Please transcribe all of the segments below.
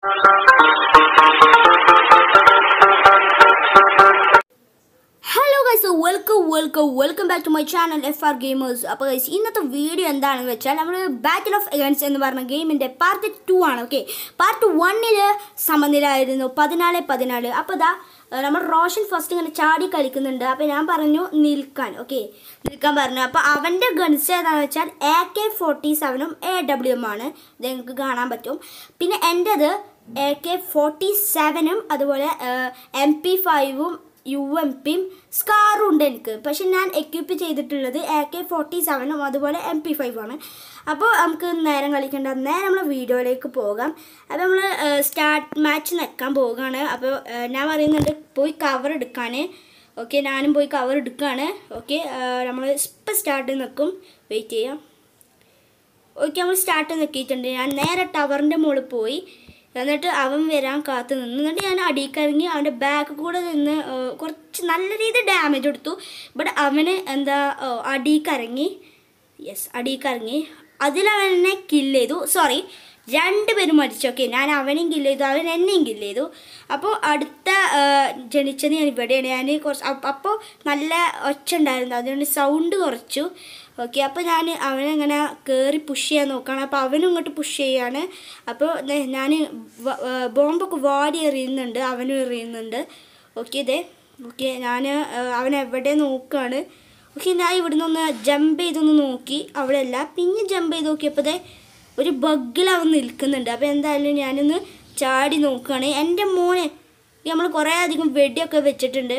hello guys welcome welcome welcome back to my channel F R gamers അപ്പോൾ guys ഇന്നത്തെ video എന്താണെന്ന് വെച്ചാൽ നമ്മൾ ബാറ്റിൽ ഓഫ് എഗൻസ് എന്ന് പറഞ്ഞ ഗെയിമിൻ്റെ പാർട്ട് ടു ആണ് ഓക്കെ പാർട്ട് വണ്ണിൽ സമനിലായിരുന്നു പതിനാല് പതിനാല് അപ്പോൾ ഇതാ ഏഹ്, നമ്മൾ റോഷൻ ഫസ്റ്റ് ഇങ്ങനെ ചാടി കളിക്കുന്നുണ്ട് അപ്പോൾ ഞാൻ പറഞ്ഞു നിൽക്കാൻ ഓക്കെ നിൽക്കാൻ പറഞ്ഞു അപ്പോൾ അവൻ്റെ ഗൺസ് ഏതാണെന്ന് വെച്ചാൽ എ കെ ഫോർട്ടി സെവനും എ ഡബ്ല്യു എം ആണ് ഇത് നിങ്ങൾക്ക് കാണാൻ പറ്റും പിന്നെ എൻ്റെത് എ കെ ഫോർട്ടി സെവനും അതുപോലെ എം പി ഫൈവും യു എം പിയും സ്കാറും ഉണ്ട് എനിക്ക് പക്ഷെ ഞാൻ എക്യൂപ്പ് ചെയ്തിട്ടുള്ളത് എ കെ ഫോർട്ടി സെവനും അതുപോലെ എം പി ഫൈവ് ആണ് അപ്പോൾ നമുക്ക് നേരം കളിക്കേണ്ട നേരെ നമ്മൾ വീഡിയോയിലേക്ക് പോകാം അപ്പോൾ നമ്മൾ സ്റ്റാർട്ട് മാച്ച് നിൽക്കാൻ പോവുകയാണ് അപ്പോൾ ഏഹ്, ഞാൻ പറയുന്നുണ്ട് പോയി കവർ എടുക്കാൻ ഓക്കെ ഞാനും പോയി കവർ എടുക്കുകയാണ് ഓക്കെ നമ്മൾ ഇപ്പം സ്റ്റാർട്ട് നിൽക്കും വെയിറ്റ് ചെയ്യാം ഓക്കെ നമ്മൾ സ്റ്റാർട്ട് നിൽക്കിയിട്ടുണ്ട് ഞാൻ നേരെ ടവറിൻ്റെ മുകളിൽ പോയി എന്നിട്ട് അവൻ വരാൻ കാത്തു നിന്നു എന്നിട്ട് ഞാൻ അടിയിക്കിറങ്ങി അവൻ്റെ ബാക്ക് കൂടെ നിന്ന് ആ, കുറച്ച് നല്ല രീതിയിൽ ഡാമേജ് കൊടുത്തു ബട്ട് അവന് എന്താ അടിയിക്കിറങ്ങി യെസ് അടിയിക്കിറങ്ങി അതിലവൻ എന്നെ കില്ല് ചെയ്തു സോറി രണ്ടുപേരും മരിച്ചു ഓക്കെ ഞാൻ അവനെയും കില്ല് ചെയ്തു അവൻ എന്നെയും കില്ല് ചെയ്തു അപ്പോൾ അടുത്ത ആ, ജനിച്ചത് ഞാൻ ഇവിടെയാണ് ഞാൻ കുറച്ച് അപ്പോൾ നല്ല ഒച്ച ഉണ്ടായിരുന്നു അതുകൊണ്ട് സൗണ്ട് കുറച്ചു ഓക്കെ അപ്പോൾ ഞാൻ അവനങ്ങനെ കയറി പുഷ് ചെയ്യാൻ നോക്കുകയാണ് അപ്പോൾ അവനും ഇങ്ങോട്ട് പുഷ് ചെയ്യാണ് അപ്പോൾ ഞാൻ ബോംബൊക്കെ വാടി എറിയുന്നുണ്ട് അവനും എറിയുന്നുണ്ട് ഓക്കെ ഇതേ ഓക്കെ ഞാൻ അവൻ എവിടെ നോക്കുകയാണ് ഓക്കെ ഞാൻ ഇവിടുന്ന് ഒന്ന് ജമ്പ് ചെയ്തൊന്ന് നോക്കി അവിടെ അല്ല പിന്നെ ജമ്പ് ചെയ്ത് നോക്കിയപ്പോൾ ദേ ഒരു ബഗ്ഗിൽ അവൻ നിൽക്കുന്നുണ്ട് അപ്പോൾ എന്തായാലും ഞാനൊന്ന് ചാടി നോക്കുകയാണ് എൻ്റെ മോനെ നമ്മൾ കുറേ അധികം വെടിയൊക്കെ വെച്ചിട്ടുണ്ട്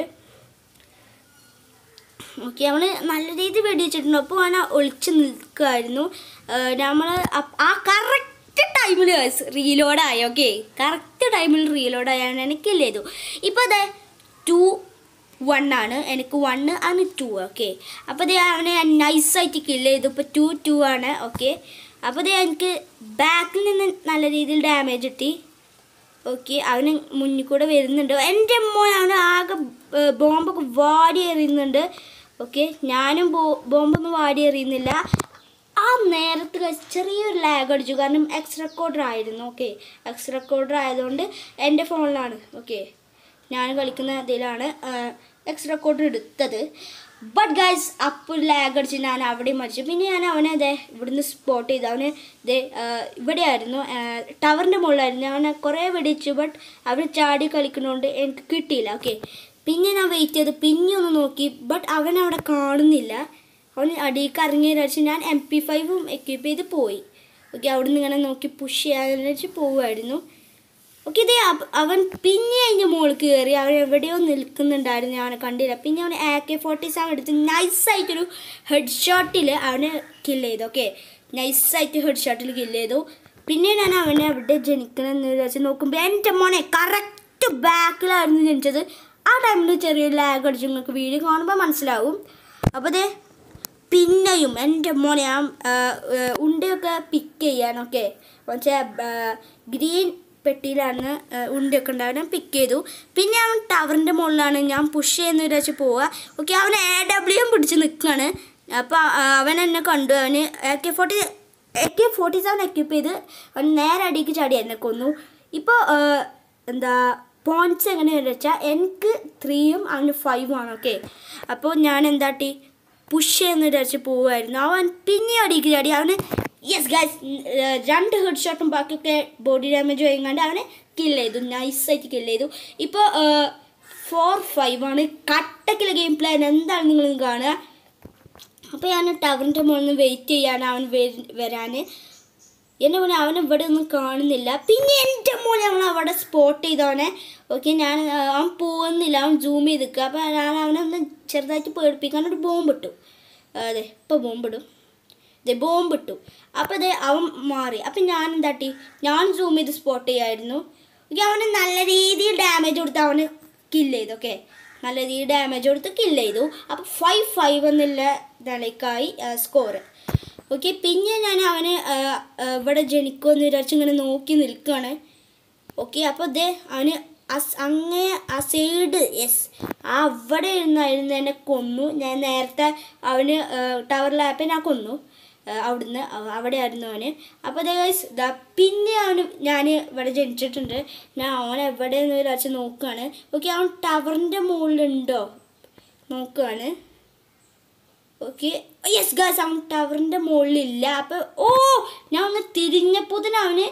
ഓക്കെ നമ്മൾ നല്ല രീതിയിൽ വെടി വെച്ചിട്ടുണ്ട് അപ്പോൾ അവനെ ഒളിച്ച് നിൽക്കുമായിരുന്നു നമ്മൾ ആ കറക്റ്റ് ടൈമിൽ റീലോഡായി ഓക്കെ കറക്റ്റ് ടൈമിൽ റീലോഡായാണ് എനിക്ക് ഇല്ല ചെയ്തു ഇപ്പോൾ അതെ ടു വൺ ആണ് എനിക്ക് വണ്ണ് ആണ് ടു ഓക്കെ അപ്പോൾ ദേ അവനെ നൈസായിട്ട് കില്ല് ചെയ്തു ഇപ്പോൾ ടു ടു ആണ് ഓക്കെ അപ്പോൾ ദേ എനിക്ക് ബാക്കിൽ നിന്ന് നല്ല രീതിയിൽ ഡാമേജ് കിട്ടി ഓക്കെ അവന് മുന്നിൽ കൂടെ വരുന്നുണ്ട് എൻ്റെ മോൻ അവന് ആകെ ഏർ, ബോംബൊക്കെ വാടി എറിയുന്നുണ്ട് ഓക്കെ ഞാനും ബോ ബോംബൊന്നും വാടി എറിയുന്നില്ല ആ നേരത്ത് കഴിച്ച് ചെറിയൊരു ലാഗ് അടിച്ചു കാരണം എക്സ് റെക്കോർഡർ ആയിരുന്നു ഓക്കെ എക്സ് റെക്കോർഡർ ആയതുകൊണ്ട് എൻ്റെ ഫോണിലാണ് ഓക്കെ ഞാൻ കളിക്കുന്ന ഇതിലാണ് എക്സ് റെക്കോർഡർ എടുത്തത് ബട്ട് ഗൈസ് അപ്പോൾ ലാഗ് അടിച്ച് ഞാൻ അവിടെ മരിച്ചു പിന്നെ ഞാൻ അവനെ അതെ ഇവിടുന്ന് സ്പോട്ട് ചെയ്തു അവന് ഇതേ ഇവിടെയായിരുന്നു ടവറിൻ്റെ മുകളിലായിരുന്നു അവനെ കുറേ വെടിച്ചു ബട്ട് അവന് ചാടി കളിക്കുന്നതുകൊണ്ട് എനിക്ക് കിട്ടിയില്ല ഓക്കെ പിന്നെ ഞാൻ വെയിറ്റ് ചെയ്ത് പിന്നെ ഒന്ന് നോക്കി ബട്ട് അവൻ അവിടെ കാണുന്നില്ല അവൻ അടിയിലേക്ക് ഇറങ്ങി വെച്ച് ഞാൻ എം പി ഫൈവും എക്യൂപ്പ് ചെയ്ത് പോയി ഓക്കെ അവിടെ നിന്ന് ഇങ്ങനെ നോക്കി പുഷ് ചെയ്യാൻ വെച്ച് പോവുമായിരുന്നു ഓക്കെ ഇത് അവ- അവൻ പിന്നെ അതിൻ്റെ മുകളിൽ കയറി അവൻ എവിടെയോ നിൽക്കുന്നുണ്ടായിരുന്നു ഞാൻ അവനെ കണ്ടില്ല പിന്നെ അവൻ എ കെ ഫോർട്ടി സെവൻ എടുത്ത് നൈസായിട്ടൊരു ഹെഡ് ഷോട്ടിൽ അവനെ കില്ല് ചെയ്തു ഓക്കെ നൈസായിട്ട് ഹെഡ് ഷോട്ടിൽ കില്ല് ചെയ്തു പിന്നെ ഞാൻ അവനെ എവിടെ ജനിക്കണമെന്ന് വിചാരിച്ച് നോക്കുമ്പോൾ എൻ്റെ മോനെ കറക്റ്റ് ബാക്കിലായിരുന്നു ജനിച്ചത് ആ ടൈമിൽ ചെറിയൊരു ലാഗ് അടിച്ചു നിങ്ങൾക്ക് വീഡിയോ കാണുമ്പോൾ മനസ്സിലാവും അപ്പോൾ ദേ പിന്നെയും എൻ്റെ മോനെ ആ ആ, ആ, ഉണ്ടയൊക്കെ പിക്ക് ചെയ്യാനൊക്കെ പക്ഷേ ഗ്രീൻ പെട്ടിയിലാണ് ആ, ഉണ്ടയൊക്കെ ഉണ്ടാവുക പിക്ക് ചെയ്തു പിന്നെ അവൻ ടവറിൻ്റെ മുകളിലാണ് ഞാൻ പുഷ് ചെയ്യുന്ന വിചാരിച്ച് പോവുക ഓക്കെ അവൻ എ ഡബ്ല്യു പിടിച്ച് നിൽക്കുകയാണ് അപ്പോൾ അവൻ എന്നെ കണ്ടു അവന് A K forty A K forty seven equip ചെയ്ത് അവൻ നേരെ അടിക്ക് ചാടി എന്നെ കൊന്നു ഇപ്പോൾ എന്താ പോയിന്റ്സ് എങ്ങനെയാണെന്ന് വെച്ചാൽ എനിക്ക് ത്രീയും അവന് ഫൈവും ആണ് ഓക്കെ അപ്പോൾ ഞാൻ എന്താട്ടി പുഷ് ചെയ്യുന്ന വിചാരിച്ച് പോവുമായിരുന്നു അവൻ പിന്നെ അടിക്ക് ചാടി അവന് യെസ് ഗൈസ് രണ്ട് ഹെഡ് ഷോട്ടും ബാക്കിയൊക്കെ ബോഡി ഡാമേജ് വൈകാണ്ട് അവനെ കില്ല് ചെയ്തു നൈസായിട്ട് കില്ല് ചെയ്തു ഇപ്പോൾ ഫോർ ഫൈവ് ആണ് കട്ടക്കിലെ ഗെയിം പ്ലാൻ എന്താണ് നിങ്ങൾ കാണുക അപ്പോൾ ഞാൻ ടവറിൻ്റെ മുകളിൽ നിന്ന് വെയിറ്റ് ചെയ്യാണ് അവൻ വരാൻ എൻ്റെ മോനെ അവൻ ഇവിടെ ഒന്നും കാണുന്നില്ല പിന്നെ എൻ്റെ മോനെ അവൻ അവിടെ സ്പോട്ട് ചെയ്തവനെ ഓക്കെ ഞാൻ ആ, അവൻ പോകുന്നില്ല അവൻ സൂം ചെയ്ത് നിൽക്കുക അപ്പോൾ ഞാൻ അവനെ ഒന്ന് ചെറുതായിട്ട് പേടിപ്പിക്കാൻ ഒരു ബോംബ് ഇട്ടു അതെ ഇപ്പോൾ ബോംബ് ഇടും ഇതേ ബോംബ് ഇട്ടു അപ്പോൾ അതെ അവൻ മാറി അപ്പം ഞാൻ എന്താട്ടി ഞാൻ സൂം ചെയ്ത് സ്പോട്ട് ചെയ്യായിരുന്നു ഓക്കെ അവന് നല്ല രീതിയിൽ ഡാമേജ് കൊടുത്ത് അവന് കില്ല് ചെയ്തു ഓക്കെ നല്ല രീതിയിൽ ഡാമേജ് കൊടുത്ത് കില്ല് ചെയ്തു അപ്പോൾ ഫൈവ് ഫൈവ് എന്നുള്ള നിലയ്ക്കായി സ്കോർ ഓക്കെ പിന്നെ ഞാൻ അവന് ആ, ആ, ഇവിടെ ജനിക്കുമെന്ന് വിചാരിച്ച് ഇങ്ങനെ നോക്കി നിൽക്കുകയാണ് ഓക്കെ അപ്പോൾ ദേ അവന് അസ് അങ്ങേ ആ സൈഡ് യെസ് ആ അവിടെ ഇരുന്നായിരുന്നു എന്നെ കൊന്നു ഞാൻ നേരത്തെ അവന് ടവറിലായപ്പോൾ ഞാൻ കൊന്നു ആ, അവിടുന്ന് അവ- അവിടെയായിരുന്നു അവന് അപ്പോൾ അതേ ഗൈസ് ഇതാ പിന്നെ അവന് ഞാൻ ഇവിടെ ജനിച്ചിട്ടുണ്ട് ഞാൻ അവൻ എവിടെയെന്ന് വിചാരിച്ച് നോക്കുകയാണ് ഓക്കെ അവൻ ടവറിൻ്റെ മുകളിലുണ്ടോ നോക്കുകയാണ് ഓക്കെ യെസ് ഗാസ് അവൻ ടവറിൻ്റെ മുകളിലില്ല അപ്പോൾ ഓ ഞാൻ ഒന്ന് തിരിഞ്ഞപ്പോൾ തന്നെ അവന്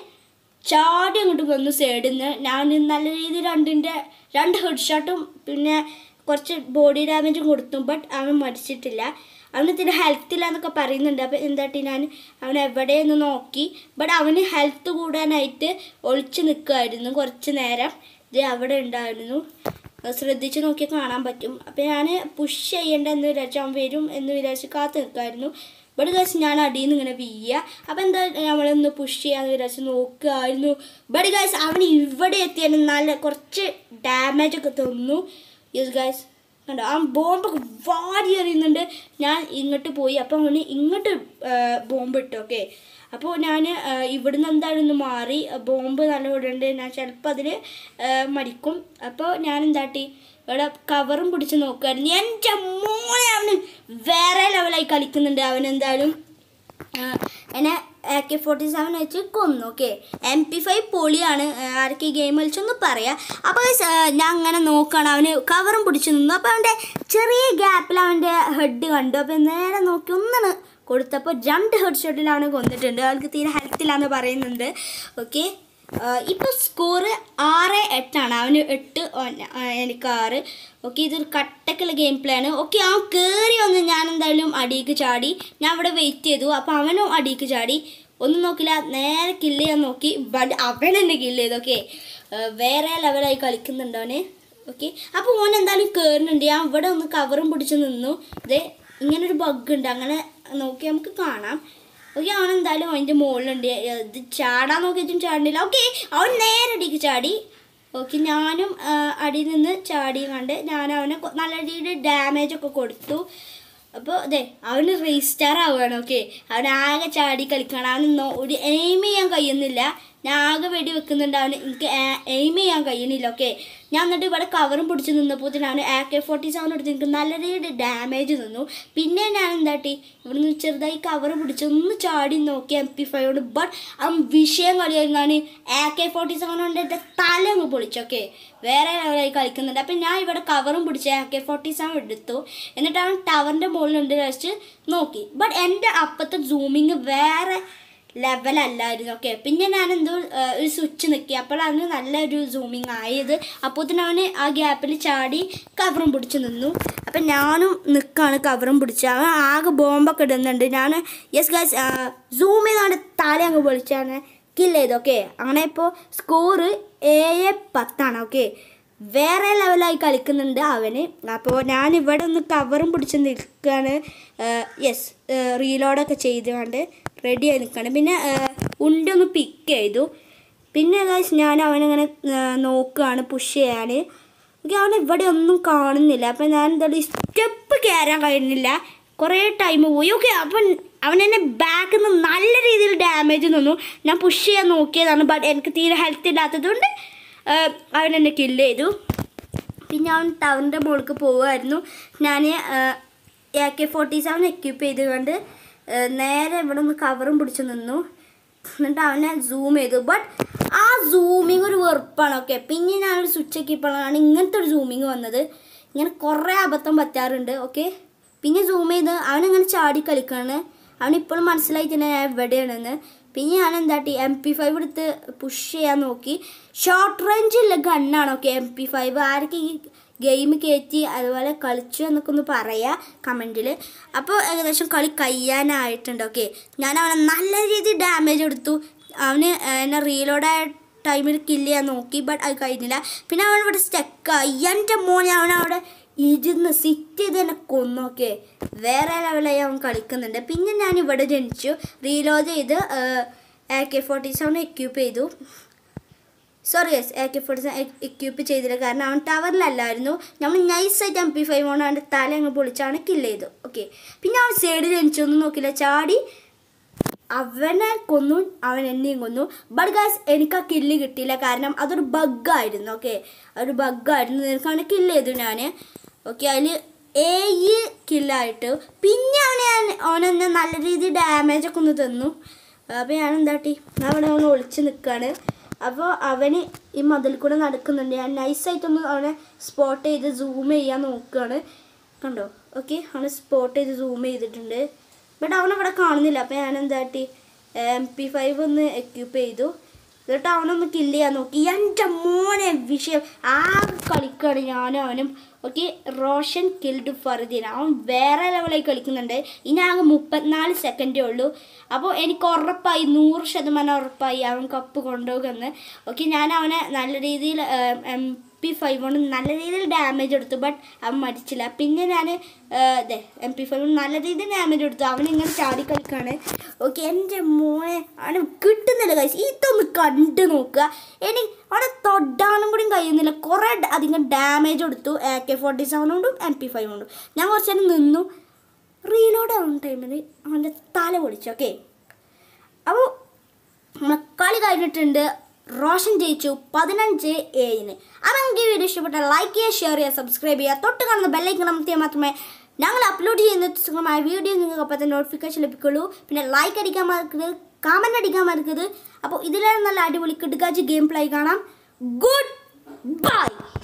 ചാടി അങ്ങോട്ട് വന്നു സൈഡിൽ നിന്ന് ഞാൻ നല്ല രീതിയിൽ രണ്ടിൻ്റെ രണ്ട് ഹെഡ് ഷോട്ടും പിന്നെ കുറച്ച് ബോഡി ഡാമേജും കൊടുത്തു ബട്ട് അവൻ മരിച്ചിട്ടില്ല അവന് ഇത്തിരി ഹെൽത്ത് ഇല്ല എന്നൊക്കെ പറയുന്നുണ്ട് അപ്പോൾ എന്താട്ടി ഞാൻ അവൻ എവിടെയെന്ന് നോക്കി ബട്ട് അവന് ഹെൽത്ത് കൂടാനായിട്ട് ഒളിച്ച് നിൽക്കുമായിരുന്നു കുറച്ച് നേരം ഇത് അവിടെ ഉണ്ടായിരുന്നു അത് ശ്രദ്ധിച്ച് നോക്കി കാണാൻ പറ്റും അപ്പോൾ ഞാൻ പുഷ് ചെയ്യേണ്ട എന്ന് വിചാരിച്ചു അവൻ വരും എന്ന് വിചാരിച്ച് കാത്ത് നിൽക്കായിരുന്നു ഇവിടെ ഗൈസ് ഞാൻ അടിയിൽ നിന്ന് ഇങ്ങനെ വീഴുക അപ്പോൾ എന്താ നമ്മളൊന്ന് പുഷ് ചെയ്യാന്ന് വിചാരിച്ച് നോക്കുമായിരുന്നു ഇവിടെ ഗൈസ് അവൻ ഇവിടെ എത്തിയാൽ നല്ല കുറച്ച് ഡാമേജ് ഒക്കെ തന്നു യെസ് ഗൈസ് കണ്ടോ ആ ബോംബൊക്കെ വാരി എറിയുന്നുണ്ട് ഞാൻ ഇങ്ങോട്ട് പോയി അപ്പോൾ അവന് ഇങ്ങോട്ട് ബോംബ് ഇട്ടു ഓക്കെ അപ്പോൾ ഞാൻ ഇവിടുന്ന് എന്തായാലും ഒന്ന് മാറി ബോംബ് നല്ല ഇടുന്നുണ്ട് ഞാൻ ചിലപ്പോൾ അതിൽ മരിക്കും അപ്പോൾ ഞാൻ എന്താട്ടി ഇവിടെ കവറും പിടിച്ച് നോക്കുമായിരുന്നു എൻ്റെ മോനെ അവന് വേറെ ലെവലായി കളിക്കുന്നുണ്ട് അവൻ എന്തായാലും ആ, എന്നെ എ കെ ഫോർട്ടി സെവൻ വെച്ച് കൊന്നു ഓക്കെ എം പി ഫൈവ് പൊളിയാണ് ആ, ആർക്ക് ഈ ഗെയിം കളിച്ചൊന്ന് പറയാം അപ്പോൾ guys, ആ, ഞാൻ അങ്ങനെ നോക്കുകയാണ് അവന് കവറും പിടിച്ച് നിന്നു അപ്പോൾ അവൻ്റെ ചെറിയ ഗ്യാപ്പിൽ അവൻ്റെ ഹെഡ് കണ്ടു അപ്പോൾ നേരെ നോക്കി ഒന്നാണ് കൊടുത്തപ്പോൾ രണ്ട് ഹെഡ് ഷോട്ടിൽ അവനെ കൊന്നിട്ടുണ്ട് അവൾക്ക് തീരെ ഹെൽത്തില്ലാന്ന് പറയുന്നുണ്ട് ഓക്കെ ഇപ്പോൾ സ്കോറ് ആറ് എട്ടാണ് അവന് എട്ട് ഓൻ- ആ, എനിക്ക് ആറ് ഓക്കെ ഇതൊരു കട്ടക്കുള്ള ഗെയിം പ്ലേ ആണ് ഓക്കെ അവൻ കയറി വന്ന് ഞാൻ എന്തായാലും അടിയിക്ക് ചാടി ഞാൻ അവിടെ വെയിറ്റ് ചെയ്തു അപ്പോൾ അവനും അടിയിക്ക് ചാടി ഒന്നും നോക്കില്ല നേരെ കില്ല് ചെയ്യാൻ നോക്കി ബട്ട് അവൻ എന്നെ കില്ല് ചെയ്തു ഓക്കെ വേറെ ലെവലായി കളിക്കുന്നുണ്ട് അവന് ഓക്കെ അപ്പോൾ ഓൻ എന്തായാലും കയറുന്നുണ്ട് ഞാൻ ഇവിടെ ഒന്ന് കവറും പിടിച്ച് നിന്നു ഇതേ ഇങ്ങനൊരു ബഗ് ഉണ്ട് അങ്ങനെ നോക്കി നമുക്ക് കാണാം ഓക്കെ അവൻ എന്തായാലും അവൻ്റെ മുകളിലുണ്ട് ഇത് ചാടാൻ നോക്കിയിട്ടും ചാടുന്നില്ല ഓക്കെ അവൻ നേരെ അടിക്ക് ചാടി ഓക്കെ ഞാനും ആ, അടിയിൽ നിന്ന് ചാടി കണ്ട് ഞാൻ അവനെ കൊ- നല്ല രീതിയിൽ ഡാമേജ് ഒക്കെ കൊടുത്തു അപ്പോൾ അതെ അവന് റീസ്റ്റാർ ആവുകയാണ് ഓക്കെ അവൻ ആകെ ചാടി കളിക്കണം അവന് നോ- ഒരു എയിം ചെയ്യാൻ കഴിയുന്നില്ല ഞാൻ ആകെ വെടി വെക്കുന്നുണ്ട് അവന് എനിക്ക് എയിം ചെയ്യാൻ കഴിയുന്നില്ല ഓക്കെ ഞാൻ എന്നിട്ട് ഇവിടെ കവറും പിടിച്ച് നിന്നപ്പോൾ തന്നെ അവന് എ കെ ഫോർട്ടി സെവൻ എടുത്ത് എനിക്ക് നല്ല രീതിയിൽ ഡാമേജ് നിന്നു പിന്നെ ഞാൻ എന്താട്ടി ഇവിടുന്ന് ചെറുതായി കവർ പിടിച്ച് ഒന്ന് ചാടി നോക്കി എം പി ഫൈവ് കൊണ്ട് ബട്ട് അവൻ വിഷയം കളിയായിരുന്നാണ് എ കെ ഫോർട്ടി സെവൻ കൊണ്ട് എൻ്റെ തല അങ്ങ് പൊളിച്ചോക്കെ വേറെ ലെവലായി കളിക്കുന്നുണ്ട് അപ്പം ഞാൻ ഇവിടെ കവറും പിടിച്ച് എ കെ ഫോർട്ടി സെവൻ എടുത്തു എന്നിട്ട് അവൻ ടവറിൻ്റെ മുകളിലുണ്ട് വെച്ച് നോക്കി ബട്ട് എൻ്റെ അപ്പത്തെ സൂമിങ് വേറെ ലെവലല്ലായിരുന്നു ഓക്കെ പിന്നെ ഞാൻ എന്തോ ആ, ഒരു സ്വിച്ച് നിൽക്കി അപ്പോഴാണ് നല്ലൊരു സൂമിങ് ആയത് അപ്പോൾ തന്നെ അവന് ആ ഗ്യാപ്പിൽ ചാടി കവറും പിടിച്ച് നിന്നു അപ്പം ഞാനും നിൽക്കാണ് കവറും പിടിച്ച് അവൻ ആകെ ബോംബൊക്കെ ഇടുന്നുണ്ട് ഞാൻ യെസ് ഗൈസ് സൂം ചെയ്താണ് തല അങ്ങ് പൊളിച്ചാണ് കില്ല് ചെയ്തു ഓക്കെ അങ്ങനെ ഇപ്പോൾ സ്കോറ് ഏഴ് പത്താണ് ഓക്കെ വേറെ ലെവലായി കളിക്കുന്നുണ്ട് അവന് അപ്പോൾ ഞാൻ ഇവിടെ ഒന്ന് കവറും പിടിച്ച് നിൽക്കുകയാണ് യെസ് റീലോഡൊക്കെ ചെയ്തുകൊണ്ട് റെഡി ആയി നിൽക്കുകയാണ് പിന്നെ ഉണ്ടി ഒന്ന് പിക്ക് ചെയ്തു പിന്നെ ഗൈസ് ഞാൻ അവനങ്ങനെ നോക്കുകയാണ് പുഷ് ചെയ്യാൻ ഓക്കെ അവൻ ഇവിടെ ഒന്നും കാണുന്നില്ല അപ്പം ഞാൻ എന്തായാലും സ്റ്റെപ്പ് കയറാൻ കഴിയുന്നില്ല കുറേ ടൈം പോയി ഓക്കെ അപ്പം അവൻ എന്നെ ബാക്കിൽ നിന്ന് നല്ല രീതിയിൽ ഡാമേജ് തന്നു ഞാൻ പുഷ് ചെയ്യാൻ നോക്കിയതാണ് ബട്ട് എനിക്ക് തീരെ ഹെൽത്ത് ഇല്ലാത്തതുകൊണ്ട് അവൻ എന്നെ കില്ല് ചെയ്തു പിന്നെ അവൻ ടവറിൻ്റെ മുകളിലേക്ക് പോവുമായിരുന്നു ഞാൻ A K forty seven equip ചെയ്തുകൊണ്ട് ആ, നേരെ ഇവിടെ ഒന്ന് കവറും പിടിച്ച് നിന്നു എന്നിട്ട് അവനെ സൂം ചെയ്തു ബട്ട് ആ സൂമിങ് ഒരു വെറുപ്പാണ് ഓക്കെ പിന്നെ ഞാനൊരു സ്വിച്ച് ആക്കിയപ്പോഴാണ് ഇങ്ങനത്തെ ഒരു സൂമിങ് വന്നത് ഇങ്ങനെ കുറേ അബദ്ധം പറ്റാറുണ്ട് ഓക്കെ പിന്നെ സൂം ചെയ്ത് അവനങ്ങനെ ചാടി കളിക്കാണ് അവനിപ്പോഴും മനസ്സിലായി തന്നെ ഞാൻ എവിടെയാണെന്ന് പിന്നെ ഞാൻ എന്താട്ടി എം പി ഫൈവ് എടുത്ത് പുഷ് ചെയ്യാൻ നോക്കി ഷോർട്ട് റേഞ്ചുള്ള ഗണ്ണാണ് ഓക്കെ എം പി ഫൈവ് ആരൊക്കെ ഈ ഗെയിം കയറ്റി അതുപോലെ കളിച്ചു എന്നൊക്കെ ഒന്ന് പറയാം കമൻറ്റിൽ അപ്പോൾ ഏകദേശം കളി കഴിയാനായിട്ടുണ്ട് ഓക്കെ ഞാൻ അവനെ നല്ല രീതിയിൽ ഡാമേജ് എടുത്തു അവന് എന്നെ റീലോഡായ ടൈമിൽ കില്ല് ചെയ്യാൻ നോക്കി ബട്ട് അത് കഴിഞ്ഞില്ല പിന്നെ അവൻ ഇവിടെ സ്റ്റക്കായി എൻ്റെ മോനെ അവൻ അവിടെ ഇരുന്ന് സിറ്റ് ചെയ്ത് എന്നെ കൊന്നോക്കെ വേറെ ലെവലായി അവൻ കളിക്കുന്നുണ്ട് പിന്നെ ഞാൻ ഇവിടെ ജനിച്ചു റീലോഡ് ചെയ്ത് A K forty seven equip ചെയ്തു sorry yes A K forty seven equip ചെയ്തില്ല കാരണം അവൻ ടവറിലല്ലായിരുന്നു നമ്മൾ നൈസായിട്ട് എം പി ഫൈവ് കൊണ്ട് അവൻ്റെ തല അങ്ങ് പൊളിച്ചാണ് കില്ല് ചെയ്തു ഓക്കെ പിന്നെ അവൻ സൈഡിൽ ജനിച്ചൊന്നും നോക്കില്ല ചാടി അവനെ കൊന്നു അവൻ എന്നെയും കൊന്നു ബട്ട് ഗാസ് എനിക്ക് ആ കില്ല് കിട്ടിയില്ല കാരണം അതൊരു ബഗ്ഗായിരുന്നു ഓക്കെ അതൊരു ബഗ്ഗായിരുന്നു നിനക്കാണ് കില്ല് ചെയ്തു ഞാൻ ഓക്കെ അതിൽ ഏഴ് കില്ലായിട്ട് പിന്നെ അവനെ ഞാൻ അവനെന്നെ നല്ല രീതിയിൽ ഡാമേജ് ഒക്കെ ഒന്ന് തന്നു അപ്പോൾ ഞാൻ എന്താട്ടി ഞാൻ അവിടെ അവനെ ഒളിച്ച് നിൽക്കുകയാണ് അപ്പോൾ അവന് ഈ മതിൽ കൂടെ നടക്കുന്നുണ്ട് ഞാൻ നൈസായിട്ടൊന്ന് അവനെ സ്പോട്ട് ചെയ്ത് സൂം ചെയ്യാൻ നോക്കുകയാണ് കണ്ടോ ഓക്കെ അവനെ സ്പോട്ട് ചെയ്ത് സൂം ചെയ്തിട്ടുണ്ട് ബട്ട് അവനവിടെ കാണുന്നില്ല അപ്പോൾ ഞാൻ എന്താട്ടി എം പി ഫൈവ് ഒന്ന് എക്യൂപ്പ് ചെയ്തു എന്നിട്ട് അവനൊന്ന് കില്ല് ചെയ്യാൻ നോക്കി എൻ്റെ മോനെ വിഷയം ആ കളിക്കുകയാണ് ഞാനും അവനും ഓക്കെ റോഷൻ കിൽഡ് ഫറുദ്ദീൻ അവൻ വേറെ ലെവലായി കളിക്കുന്നുണ്ട് ഇനി ആകെ മുപ്പത്തിനാല് സെക്കൻഡേ ഉള്ളൂ അപ്പോൾ എനിക്ക് ഉറപ്പായി നൂറ് ശതമാനം ഉറപ്പായി അവൻ കപ്പ് കൊണ്ടുപോകുമെന്ന് ഓക്കെ ഞാൻ അവനെ നല്ല രീതിയിൽ എം പി ഫൈവ് കൊണ്ട് നല്ല രീതിയിൽ ഡാമേജ് എടുത്തു ബട്ട് അവൻ മരിച്ചില്ല പിന്നെ ഞാൻ അതെ എം പി ഫൈവ് നല്ല രീതിയിൽ ഡാമേജ് എടുത്തു അവൻ ഇങ്ങനെ ചാടി കളിക്കാണ് ഓക്കെ എൻ്റെ മോനെ അവന് കിട്ടുന്നില്ല കൈസ് ഇതൊന്ന് കണ്ടു നോക്കുക ഇനി അവിടെ തൊടാനും കൂടി കഴിയുന്നില്ല കുറേ ഡ- അധികം ഡാമേജ് കൊടുത്തു എ കെ ഫോർട്ടി സെവൻ കൊണ്ടും എം പി ഫൈവ് കൊണ്ടും ഞാൻ കുറച്ച് നേരം നിന്നു റീലോഡ് ആവുന്ന ടൈമിൽ അവൻ്റെ തല പൊളിച്ചു ഓക്കെ അപ്പോൾ നമ്മളെ കളി കഴിഞ്ഞിട്ടുണ്ട് റോഷൻ ജയിച്ചു പതിനഞ്ച് ഏഴിന് അപ്പോൾ നിങ്ങൾക്ക് ഈ വീഡിയോ ഇഷ്ടപ്പെട്ടാൽ ലൈക്ക് ചെയ്യുക ഷെയർ ചെയ്യുക സബ്സ്ക്രൈബ് ചെയ്യുക തൊട്ട് കാണുന്ന ബെല്ലൈക്കൺ അമർത്തിയാൽ മാത്രമേ ഞങ്ങൾ അപ്ലോഡ് ചെയ്യുന്ന സുഖമായ വീഡിയോ നിങ്ങൾക്ക് അപ്പോൾ തന്നെ നോട്ടിഫിക്കേഷൻ ലഭിക്കുള്ളൂ പിന്നെ ലൈക്ക് അടിക്കാൻ മറക്കരുത് കമൻറ്റ് അടിക്കാൻ മറക്കരുത് അപ്പോൾ ഇതിലേറെ നല്ല അടിപൊളി കിടുക്കാച്ച് ഗെയിം പ്ലേ കാണാം ഗുഡ് ബൈ